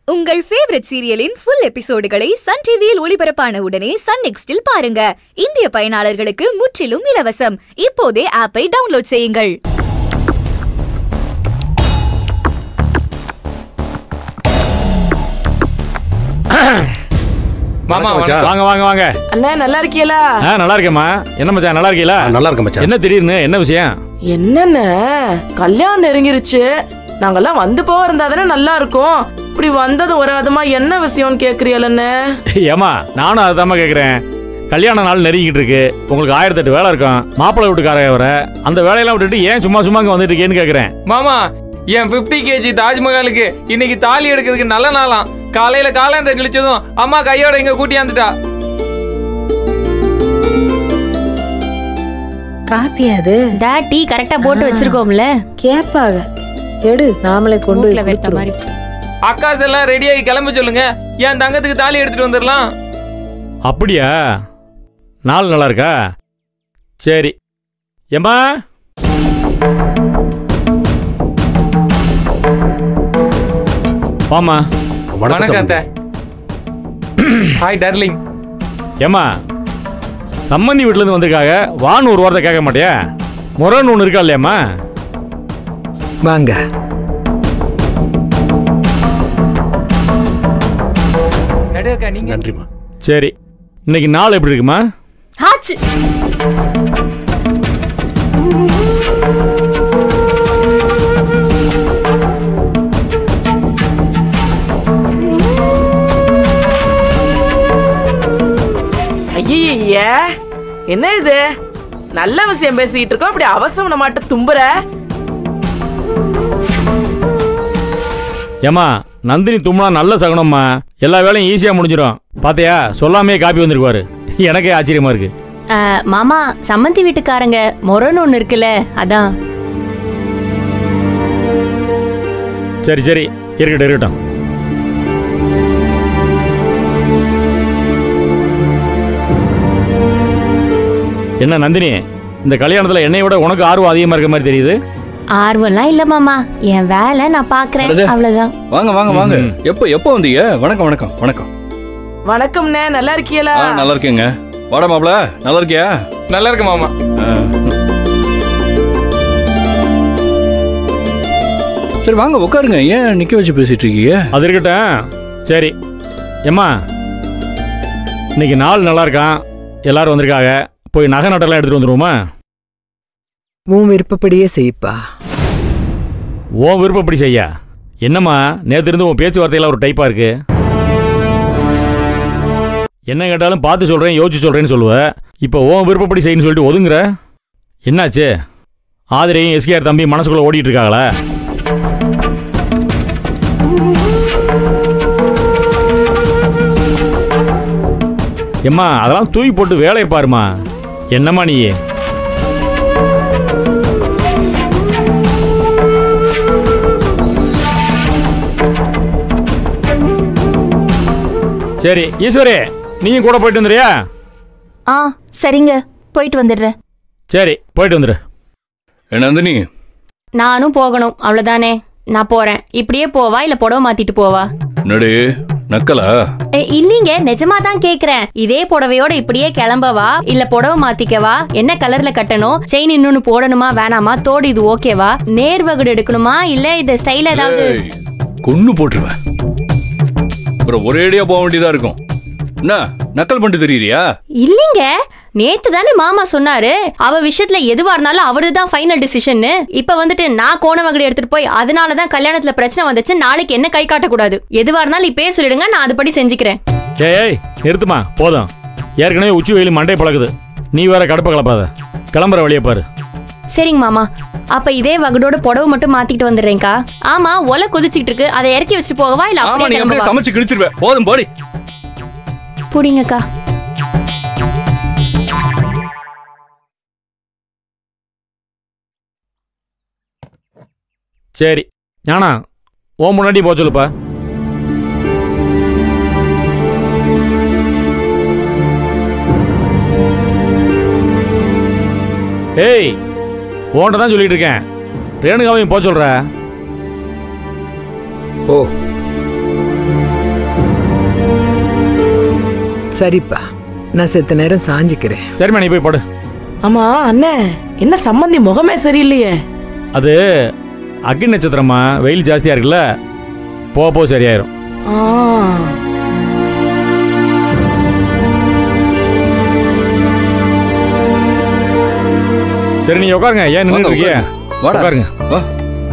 உங்கள் ஃபேவரட் சீரியலின் ஃபுல் எபிசோடுகளை சன் டிவியில் ஒளிபரப்பான உடனே சன் நெக்ஸ்டில் பாருங்க இந்திய பயனாளர்களுக்கு முற்றிலும் இலவசம் இப்போதே ஆப்பை டவுன்லோட் செய்யுங்கள் மாமா மச்சான். வாங்க வாங்க வாங்க அண்ணா நல்லா இருக்கீங்களா ஆ நல்லா இருக்கேம்மா என்ன மச்சான் நல்லா இருக்கீங்களா நல்லா இருக்க மச்சான் என்ன திடீர்னு என்ன விஷயம் என்னண்ணே கல்யாணம் நெருங்கிருச்சு நாங்கெல்லாம் வந்து போக இருந்தா தானே நல்லா இருக்கும் இப்படி வந்தது வராதுமா என்ன விஷயம்னு கேக்குறீங்களண்ணே ஏமா நானும் அதை கேட்குறேன் கல்யாண நாள் நெருங்கிட்டு இருக்கு உங்களுக்கு ஆயிரத்தெட்டு வேலை இருக்கும் மாப்பிள்ளை வீட்டுக்காரங்க வர அந்த வேலையெல்லாம் விட்டுட்டு ஏன் சும்மா சும்மா இங்கே வந்துட்டு இருக்கேன்னு கேட்குறேன் மாமா என் 50 கேஜி தாஜ்மஹாலுக்கு இன்னைக்கு தாலி எடுக்கிறதுக்கு நல்ல நாளாம் காலையில காலண்டர் கிழிச்சதும் அம்மா கையோட இங்க கூட்டியாந்துட்டா காப்பி அது டா டீ கரெக்டா போட்டு வச்சிருக்கோம்ல கேப்பாக எடு நாமளே கொண்டு மூக்குல போய் வெட்ட கொடுத்துருவோம். மாதிரி அக்காஸ் எல்லாம் ரெடியாகி கிளம்ப சொல்லுங்க என் தங்கத்துக்கு தாலி எடுத்துட்டு வந்துடலாம் அப்படியா நாள் நல்லா இருக்கா சரி ஏம்மா வாம்மா வணக்கம் வணக்கம் அத்தை சம்பந்தி. ஹாய் டார்லிங் ஏம்மா சம்மந்தி வீட்டிலேருந்து வந்திருக்காங்க வான்னு ஒரு வார்த்தை கேட்க மாட்டியா முரன்னு ஒன்று இருக்கா இல்லையாம்மா வாங்க நடு அக்கா நீங்க நன்றிம்மா சரி இன்னைக்கு நாள் எப்படி இருக்குமா ஆச்சு ஐய என்ன இது நல்ல விஷயம் பேசிக்கிட்டு இருக்கோம் இப்படி அவசரம் மாட்டு தும்புற ஏம்மா நந்தினி தும்னா நல்ல சகுனம்மா எல்லா வேலையும் ஈஸியாக முடிஞ்சிடும் பாத்தியா சொல்லாமே காப்பி வந்திருக்குவாரு எனக்கே ஆச்சரியமா இருக்கு ஆ, மாமா சம்மந்தி வீட்டுக்காரங்க மொரன்னு ஒண்ணு இருக்குல்ல அதான் சரி சரி இருக்கட்டும் இருக்கட்டும் என்ன நந்தினி இந்த கல்யாணத்துல என்னை விட உனக்கு ஆர்வம் அதிகமா இருக்க மாதிரி தெரியுது ஆர்வம்லாம் இல்ல மாமா என் வேலை நான் பாக்குறேன் அடடே. அவ்வளவுதான் வாங்க வாங்க வாங்க ம்ம். எப்போ எப்போ வந்தீங்க வணக்கம் வணக்கம் வணக்கம் வணக்கம்ண்ணே நல்லா இருக்கீங்களா ஆ நல்லா இருக்கேங்க வாடா மாப்ள நல்லா இருக்கியா நல்லா இருக்கு மாமா ஆ. சரி வாங்க உட்காருங்க ஏன் நிக்க வச்சு பேசிட்டு இருக்கீங்க அது இருக்கட்டும் சரி ஏம்மா இன்னைக்கு நாள் நல்லா இருக்கான் எல்லாரும் வந்திருக்காங்க போய் நகை நட்டெல்லாம் எடுத்துட்டு வந்துருவோமா உன் விருப்பப்படியே செய்ப்பா உன் விருப்பப்படி செய்ய என்னம்மா நேத்து இருந்து உன் பேச்சுவார்த்தையெல்லாம் ஒரு டைப்பா இருக்கு என்ன கேட்டாலும் பார்த்து சொல்றேன் யோசிச்சு சொல்றேன்னு சொல்லுவ இப்போ உன் விருப்பப்படி செய்யணும்னு சொல்லிட்டு ஒதுங்குற என்னாச்சு ஆதிரையும் எஸ்கேஆர் தம்பி மனசுக்குள்ள ஓடிட்டு இருக்காங்களா எம்மா அதெல்லாம் தூக்கி போட்டு வேலையை பாருமா என்னம்மா நீ சரி ஈஸ்வரி நீயும் கூட போயிட்டு வந்துறியா ஆ சரிங்க போயிட்டு வந்துடுறேன் சரி போயிட்டு வந்துரு ஏ, நந்தினி நானும் போகணும் அவ்வளவுதானே நான் போறேன் இப்படியே போவா இல்ல புடவை மாத்திட்டு போவா என்னடி நக்கலா ஏ, இல்லீங்க நிஜமா தான் கேக்குறேன் இதே புடவையோட இப்படியே கிளம்பவா இல்ல புடவை மாத்திக்கவா என்ன கலர்ல கட்டணும் செயின் இன்னொன்னு போடணுமா வேணாமா தோடு இது ஓகேவா நேர் வகுடு எடுக்கணுமா இல்ல இது ஸ்டைல் ஏதாவது ஏய், கொன்னு போட்டுருவேன் அப்புறம் ஒரேடியா போக வேண்டியதா இருக்கும் என்ன நக்கல் பண்ணிட்டு தெரியறியா இல்லீங்க நேத்து தானே மாமா சொன்னாரு அவ விஷயத்துல எதுவா இருந்தாலும் அவருதான் தான் ஃபைனல் டிசிஷன் இப்ப வந்துட்டு நான் கோண வகடி எடுத்துட்டு போய் அதனால தான் கல்யாணத்துல பிரச்சனை வந்துச்சு நாளைக்கு என்ன கை காட்டக்கூடாது எதுவா இருந்தாலும் இப்பயே சொல்லிடுங்க நான் அதுபடி செஞ்சுக்கிறேன் ஏய் ஏய் நிறுத்துமா போதும் ஏற்கனவே உச்சி வெயில் மண்டை பழகுது நீ வேற கடுப்ப கலப்பாத கிளம்புற வழியை பாரு சரிங்க மாமா அப்ப இதே வகுடோட புடவை மட்டும் மாத்திட்டு வந்துடுறேன்க்கா ஆமா ஒலை கொதிச்சிட்டு இருக்கு அதை இறக்கி வச்சுட்டு போகவா இல்ல ஆமா அப்படியே நீ அப்படியே கிளம்பவா? சமைச்சு கிழிச்சிருவேன் போதும் போடி புடிங்கக்கா சரி ஞானா ஓ முன்னாடி போக சொல்லுப்பா ஏய் ஓன்ட்ட தான் சொல்லிட்டு இருக்கேன் ரேணுகாவையும் போக சொல்ற ஓ சரிப்பா நான் செத்த நேரம் சாஞ்சிக்கிறேன் சரிம்மா நீ போய் படு ஆமா அண்ணே என்ன சம்மந்தி முகமே சரியில்லையே அது அக்னி நட்சத்திரமா வெயில் ஜாஸ்தியா இருக்குல்ல போக போக சரியாயிரும் ஆ சரி நீங்க உட்காருங்க ஏன் நின்று வாங்க, இருக்கீங்க வாடா. உட்காருங்க வா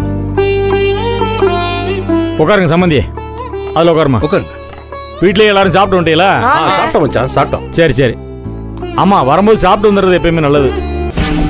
உட்காருங்க சம்மந்தி அதுல உட்காருமா உட்காருங்க வீட்லயே எல்லாரும் சாப்பிட்டு வந்துட்டீங்களா ஆ, சாப்பிட்டோம் மச்சான் சாப்பிட்டோம் சரி சரி ஆமா வரும்போது சாப்பிட்டு வந்துடுறது எப்பயுமே நல்லது